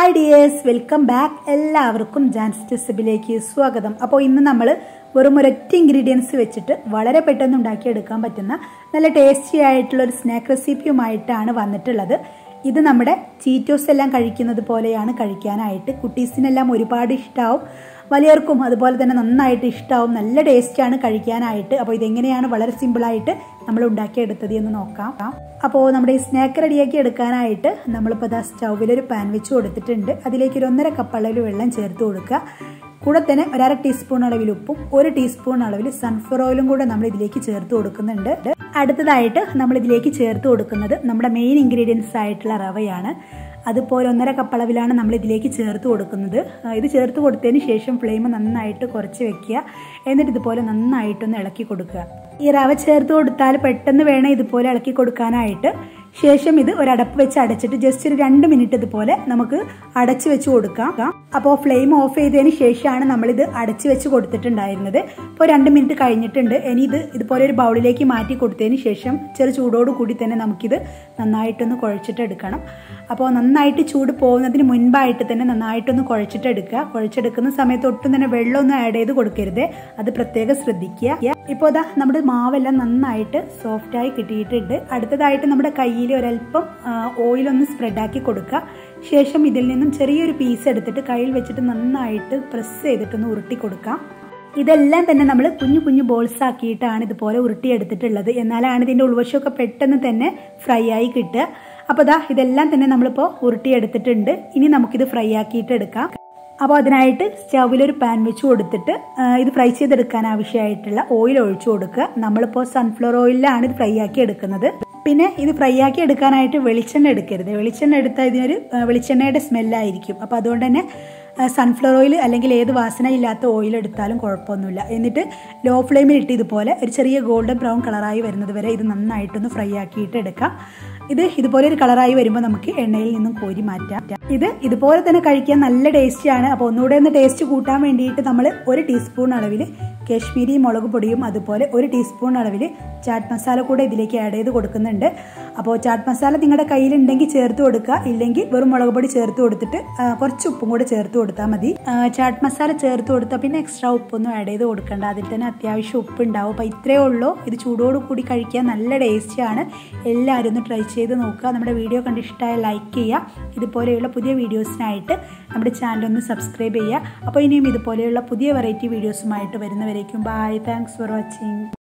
hi dears welcome back എല്ലാവർക്കും ജാൻസ് ടെസബിലേക്ക് സ്വാഗതം അപ്പോൾ ഇന്ന് നമ്മൾ വെറും ഒരൊറ്റ ഇൻഗ്രീഡിയൻസ് വെച്ചിട്ട് വളരെ പെട്ടെന്ന് ഉണ്ടാക്കിയെടുക്കാൻ പറ്റുന്ന നല്ല ടേസ്റ്റി ആയിട്ടുള്ള ഒരു സ്നാക്ക് റെസിപ്പിയുമായിട്ടാണ് വന്നിട്ടുള്ളത് ഇത് നമ്മുടെ ചീറ്റോസ് എല്ലാം കഴിക്കുന്നത് പോലെയാണ് കഴിക്കാനായിട്ട് കുട്ടീസിനെല്ലാം ഒരുപാട് ഇഷ്ടമാവും വലിയവർക്കും അതുപോലെ തന്നെ നന്നായിട്ട് ഇഷ്ടമാവും നല്ല ടേസ്റ്റാണ് കഴിക്കാനായിട്ട് അപ്പോൾ ഇതെങ്ങനെയാണ് വളരെ സിമ്പിളായിട്ട് നമ്മൾ ഉണ്ടാക്കിയെടുത്തത് എന്ന് നോക്കാം അപ്പോൾ നമ്മുടെ ഈ സ്നാക്ക് റെഡിയാക്കി എടുക്കാനായിട്ട് നമ്മളിപ്പോൾ ദാ സ്റ്റൗവിലൊരു പാൻ വെച്ച് കൊടുത്തിട്ടുണ്ട് അതിലേക്ക് ഒരു ഒന്നര കപ്പ് അളവിൽ വെള്ളം ചേർത്ത് കൊടുക്കുക കൂടെ തന്നെ ഒരര ടീസ്പൂൺ അളവിൽ ഉപ്പും ഒരു ടീസ്പൂൺ അളവിൽ സൺഫ്ലവർ ഓയിലും കൂടെ നമ്മൾ ഇതിലേക്ക് ചേർത്ത് കൊടുക്കുന്നുണ്ട് അടുത്തതായിട്ട് നമ്മൾ ഇതിലേക്ക് ചേർത്ത് കൊടുക്കുന്നത് നമ്മുടെ മെയിൻ ഇൻഗ്രീഡിയൻസ് ആയിട്ടുള്ള റവയാണ് അതുപോലെ ഒന്നര കപ്പ് അളവിലാണ് നമ്മൾ ഇതിലേക്ക് ചേർത്ത് കൊടുക്കുന്നത് ഇത് ചേർത്ത് കൊടുത്തതിന് ശേഷം ഫ്ലെയിം നന്നായിട്ട് കുറച്ച് വെക്കുക എന്നിട്ട് ഇതുപോലെ നന്നായിട്ടൊന്ന് ഇളക്കി കൊടുക്കുക ഈ റവ ചേർത്ത് കൊടുത്താൽ പെട്ടെന്ന് വേണം ഇതുപോലെ ഇളക്കി കൊടുക്കാനായിട്ട് ശേഷം ഇത് ഒരു അടപ്പ് വെച്ച് അടച്ചിട്ട് ജസ്റ്റ് ഒരു രണ്ട് മിനിറ്റ് ഇതുപോലെ നമുക്ക് അടച്ചു വെച്ച് കൊടുക്കാം അപ്പോൾ ഫ്ലെയിം ഓഫ് ചെയ്തതിന് ശേഷമാണ് നമ്മളിത് അടച്ചു വെച്ച് കൊടുത്തിട്ടുണ്ടായിരുന്നത് ഇപ്പോൾ രണ്ട് മിനിറ്റ് കഴിഞ്ഞിട്ടുണ്ട് ഇനി ഇത് ഇതുപോലെ ഒരു ബൗളിലേക്ക് മാറ്റി കൊടുത്തതിന് ശേഷം ചെറു ചൂടോട് കൂടി തന്നെ നമുക്കിത് നന്നായിട്ടൊന്ന് കുഴച്ചിട്ട് എടുക്കണം അപ്പോൾ നന്നായിട്ട് ചൂട് പോകുന്നതിന് മുൻപായിട്ട് തന്നെ നന്നായിട്ടൊന്ന് കുഴച്ചിട്ട് എടുക്കുക കുഴച്ചെടുക്കുന്ന സമയത്ത് ഒട്ടും തന്നെ വെള്ളമൊന്നും ആഡ് ചെയ്ത് കൊടുക്കരുത് അത് പ്രത്യേകം ശ്രദ്ധിക്കുക ഇപ്പോൾ ഇതാ നമ്മുടെ മാവെല്ലാം നന്നായിട്ട് സോഫ്റ്റായി കിട്ടിയിട്ടുണ്ട് അടുത്തതായിട്ട് നമ്മുടെ കയ്യിൽ ഒരല്പം ഓയിലൊന്ന് സ്പ്രെഡാക്കി കൊടുക്കുക ശേഷം ഇതിൽ നിന്നും ചെറിയൊരു പീസ് എടുത്തിട്ട് കയ്യിൽ വെച്ചിട്ട് നന്നായിട്ട് പ്രസ് ചെയ്തിട്ടൊന്ന് ഉരുട്ടി കൊടുക്കാം ഇതെല്ലാം തന്നെ നമ്മൾ കുഞ്ഞു കുഞ്ഞു ബോൾസ് ആക്കിയിട്ടാണ് ഇതുപോലെ ഉരുട്ടിയെടുത്തിട്ടുള്ളത് എന്നാലാണ് ഇതിൻ്റെ ഉൾവശമൊക്കെ പെട്ടെന്ന് തന്നെ ഫ്രൈ ആയി കിട്ടുക അപ്പോൾ ദാ ഇതെല്ലാം തന്നെ നമ്മളിപ്പോൾ ഉരുട്ടിയെടുത്തിട്ടുണ്ട് ഇനി നമുക്കിത് ഫ്രൈ ആക്കിയിട്ട് എടുക്കാം അപ്പോൾ അതിനായിട്ട് സ്റ്റൗവിലൊരു പാൻ വെച്ച് കൊടുത്തിട്ട് ഇത് ഫ്രൈ ചെയ്തെടുക്കാൻ ആവശ്യമായിട്ടുള്ള ഓയിൽ ഒഴിച്ചു കൊടുക്കുക നമ്മളിപ്പോൾ സൺഫ്ലവർ ഓയിലാണ് ഇത് ഫ്രൈ ആക്കി എടുക്കുന്നത് പിന്നെ ഇത് ഫ്രൈ ആക്കി എടുക്കാനായിട്ട് വെളിച്ചെണ്ണ എടുക്കരുത് വെളിച്ചെണ്ണ എടുത്താൽ ഇതിനൊരു വെളിച്ചെണ്ണയുടെ സ്മെല്ലായിരിക്കും അപ്പോൾ അതുകൊണ്ട് തന്നെ സൺഫ്ലവർ ഓയിൽ അല്ലെങ്കിൽ ഏത് വാസന ഇല്ലാത്ത ഓയിൽ എടുത്താലും കുഴപ്പമൊന്നുമില്ല എന്നിട്ട് ലോ ഫ്ലെയിമിൽ ഇട്ട് ഇതുപോലെ ഒരു ചെറിയ ഗോൾഡൻ ബ്രൗൺ കളറായി വരുന്നത് വരെ ഇത് നന്നായിട്ടൊന്ന് ഫ്രൈ ആക്കിയിട്ട് എടുക്കാം ഇത് ഇതുപോലെ ഒരു കളറായി വരുമ്പോൾ നമുക്ക് എണ്ണയിൽ നിന്നും കോരി മാറ്റാം ഇത് ഇതുപോലെ തന്നെ കഴിക്കാൻ നല്ല ടേസ്റ്റിയാണ് അപ്പോൾ ഒന്നുകൂടെ ഒന്ന് ടേസ്റ്റ് കൂട്ടാൻ വേണ്ടിയിട്ട് നമ്മൾ ഒരു ടീസ്പൂൺ അളവിൽ കാശ്മീരി മുളക് പൊടിയും അതുപോലെ ഒരു ടീസ്പൂൺ അളവിൽ ചാറ്റ് മസാല കൂടെ ഇതിലേക്ക് ആഡ് ചെയ്ത് കൊടുക്കുന്നുണ്ട് അപ്പോൾ ചാറ്റ് മസാല നിങ്ങളുടെ കയ്യിലുണ്ടെങ്കിൽ ചേർത്ത് കൊടുക്കുക ഇല്ലെങ്കിൽ വെറും മുളക് പൊടി ചേർത്ത് കൊടുത്തിട്ട് കുറച്ച് ഉപ്പും കൂടെ ചേർത്ത് കൊടുത്താൽ മതി ചാറ്റ് മസാല ചേർത്ത് കൊടുത്താൽ പിന്നെ എക്സ്ട്രാ ഉപ്പൊന്നും ആഡ് ചെയ്ത് കൊടുക്കണ്ട അതിൽ തന്നെ അത്യാവശ്യം ഉപ്പ് ഉണ്ടാവും അപ്പോൾ ഇത്രയേ ഉള്ളൂ ഇത് ചൂടോട് കൂടി കഴിക്കാൻ നല്ല ടേസ്റ്റിയാണ് എല്ലാവരും ഒന്ന് ട്രൈ ചെയ്ത് നോക്കുക നമ്മുടെ വീഡിയോ കണ്ട് ഇഷ്ടമായ ലൈക്ക് ചെയ്യുക ഇതുപോലെയുള്ള പുതിയ വീഡിയോസിനായിട്ട് നമ്മുടെ ചാനൽ ഒന്ന് സബ്സ്ക്രൈബ് ചെയ്യുക അപ്പോൾ ഇനിയും ഇതുപോലെയുള്ള പുതിയ വെറൈറ്റി വീഡിയോസുമായിട്ട് വരുന്നവരേക്കും ബൈ താങ്ക്സ് ഫോർ വാച്ചിങ്